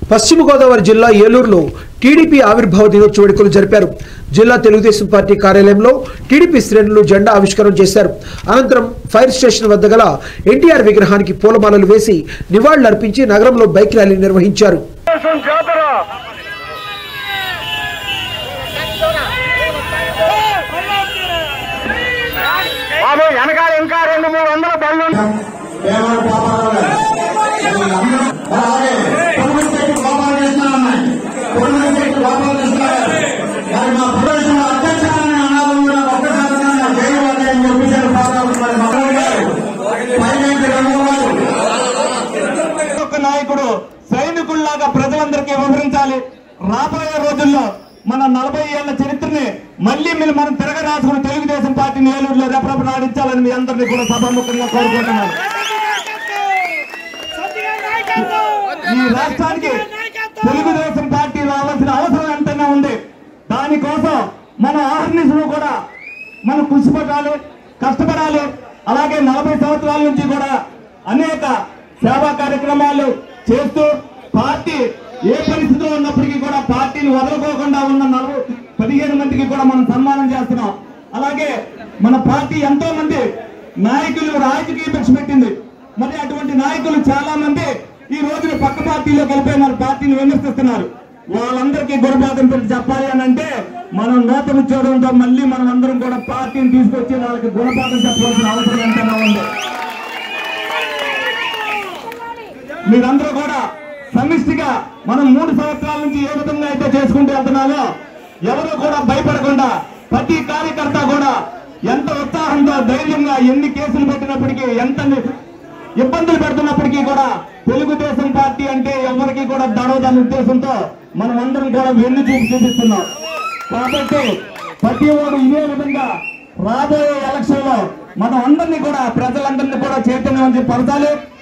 పశ్చిమ గోదావరి జిల్లా ఏలూరులో టీడీపీ ఆవిర్భావ దినోత్సవ వేడుకలు జరిపారు జిల్లా తెలుగుదేశం పార్టీ కార్యాలయంలో టీడీపీ శ్రేణులు జెండా ఆవిష్కరణ చేశారు అనంతరం ఫైర్ స్టేషన్ వద్ద గల ఎన్టీఆర్ విగ్రహానికి పూలమాలలు వేసి నివాళులర్పించి నగరంలో బైక్ ర్యాలీ నిర్వహించారు తెలుగుదేశం జాతర బాబు వెనకాల ఇంకా రెండు మూడు వందల బళ్ళు ఒక నాయకుడు సైనికుల్లాగా ప్రజలందరికీ వివరించాలి రాబోయే రోజుల్లో మన నలభై ఏళ్ల చరిత్రని మళ్ళీ మీరు మనం తిరగ రాసుకుని తెలుగుదేశం పార్టీని ఏలూరులో రెపరెప ఆడించాలని మీ అందరినీ కూడా సభాముఖంగా కోరుకుంటున్నాను ఈ రాష్ట్రానికి తెలుగుదేశం పార్టీ రావాల్సిన అవసరం ఎంతైనా ఉంది దానికోసం మన ఆహర్నిశలు కూడా మనం కృషి పడాలి కష్టపడాలి అలాగే నలభై సంవత్సరాల నుంచి కూడా అనేక సేవా కార్యక్రమాలు చేస్తూ పార్టీ ఏ పరిస్థితిలో ఉన్నప్పటికీ కూడా పార్టీని వదలుకోకుండా ఉన్న నలభై పదిహేను మందికి కూడా మనం సన్మానం చేస్తున్నాం అలాగే మన పార్టీ ఎంతో మంది నాయకులు రాజకీయ భిక్ష పెట్టింది మరి అటువంటి నాయకులు చాలా మంది ఈ రోజున పక్క పార్టీలో కలిపి మన పార్టీని విమర్శిస్తున్నారు వాళ్ళందరికీ గురపాఠం పెట్టి చెప్పాలి అని అంటే మనం నూతన చూడడంతో మళ్ళీ మనం అందరం కూడా పార్టీని తీసుకొచ్చి వాళ్ళకి గుణపాఠం చెప్పవలసిన అవసరం ఎంతైనా ఉంది మీరందరూ కూడా సమిష్టిగా మనం మూడు సంవత్సరాల నుంచి ఏ విధంగా అయితే చేసుకుంటూ వెళ్తున్నామో ఎవరు కూడా భయపడకుండా ప్రతి కార్యకర్త కూడా ఎంత ఉత్సాహంతో ధైర్యంగా ఎన్ని కేసులు పెట్టినప్పటికీ ఎంత ఇబ్బందులు పెడుతున్నప్పటికీ కూడా తెలుగుదేశం పార్టీ అంటే ఎవరికి కూడా దడవదన్న ఉద్దేశంతో మనం అందరం కూడా వెన్ను చూపు చూపిస్తున్నాం కాబట్టి ప్రతి ఒక్కరు ఇదే విధంగా రాబోయే ఎలక్షన్ లో మనం అందరినీ కూడా ప్రజలందరినీ కూడా చైతన్యం పరచాలి